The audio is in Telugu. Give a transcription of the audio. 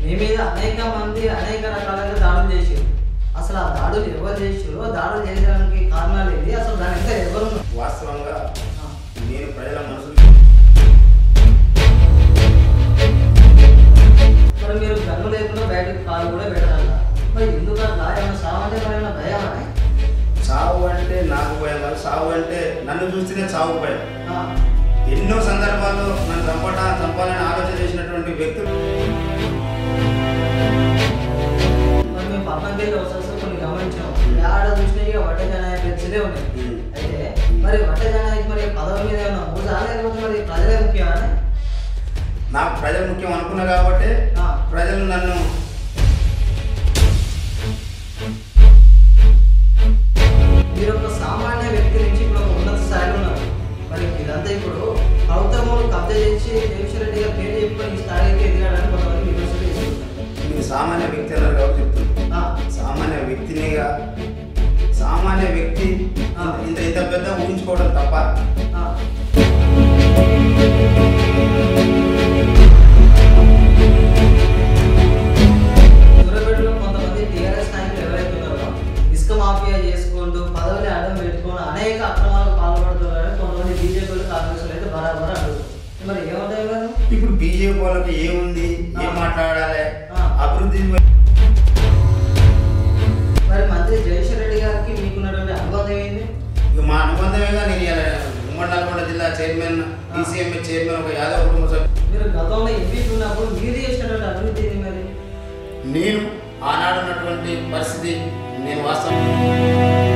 మీ మీద అనేక మంది అనేక రకాలుగా దాడులు చేసారు అసలు ఆ దాడులు ఎవరు చేసారో దాడులు చేయడానికి కారణాలు ఏంటి అసలు దాని ఎంత ఎవరు ఉన్నారు? వాస్తవంగా ఆ, నేను ప్రజల మనసులు మరి మీరు గన్ను లేకుండా బయటకు కాలు కూడా పెట్టాల మరి ఎందుకు అట్లా ఏమైనా సామాన్య ఏమైనా భయమా సావు అంటే నాకు భయం కాదు సావు అంటే నన్ను చూస్తేనే సావు భయం ఆ, ఎన్నో సందర్భాల్లో నన్ను చంపట చంపాలని ఆలోచన చేసినటువంటి వ్యక్తులు మరి మేము పక్కనకి వెళ్ళి వస్తే కొన్ని గమనించాం ఆడ చూసినా ఇక వడ్డ జనాయక ఫ్లెక్సీలే ఉన్నాయి ఉమ్. అయితే మరి వడ్డ జనాయక మరి పదవి మీద ఏమైనా మూజా లేకపోతే మరి ప్రజలే ముఖ్యమా నాకు ప్రజలు ముఖ్యం అనుకున్నా కాబట్టి ఆ. ప్రజలు నన్ను మీరు ఒక సామాన్య వ్యక్తి నుంచి ఇప్పుడు ఒక ఉన్నత స్థాయిలో ఉన్నారు మరి ఇదంతా ఇప్పుడు ప్రభుత్వం కబ్జా చేసి జగదీశ్వర రెడ్డి గారు పేరు చెప్పుకొని ఈ స్థాయికి ఎదిగాడని కొంతమంది విమర్శలు చేస్తున్నారు నేను సామాన్య వ్యక్తి అన్నారు కాబట్టి చెప్తున్నా ఆ, సామాన్య వ్యక్తినిగా సామాన్య వ్యక్తి ఆ. ఇంత ఇంత పెద్ద ఊహించుకోవడం తప్ప ఆ. సూర్యాపేటలో కొంతమంది టీఆర్ఎస్ నాయకులు ఎవరైతే ఉన్నారో ఇసుక మాఫియా చేసుకుంటూ పదవిని అడ్డం పెట్టుకొని అనేక అక్రమాలకు పాల్పడుతున్నారని కొంతమంది బీజేపీలు కాంగ్రెస్ అయితే బరాబర్ అడుగుతారు మరి ఏమంటారు కదా ఇప్పుడు బీజేపీ వాళ్ళకి ఏముంది ఏం ఆ. మాట్లాడాలి ఆ. అభివృద్ధి మరి మంత్రి జగదీశ్వర రెడ్డి గారికి మీకున్నటువంటి అనుబంధం ఏంది ఇక మా అనుబంధమేగా నేను ఇలా ఉమ్మడి నల్గొండ జిల్లా చైర్మన్ డీసీఎంఏ చైర్మన్ ఒక యాదవ్ కుటుంబ సభ్యుడు మీరు గతంలో ఎంపీ ఉన్నప్పుడు మీరు చేసినటువంటి అభివృద్ధి ఏంది మరి నేను ఆనాడు ఉన్నటువంటి పరిస్థితి నేను వాస్తవం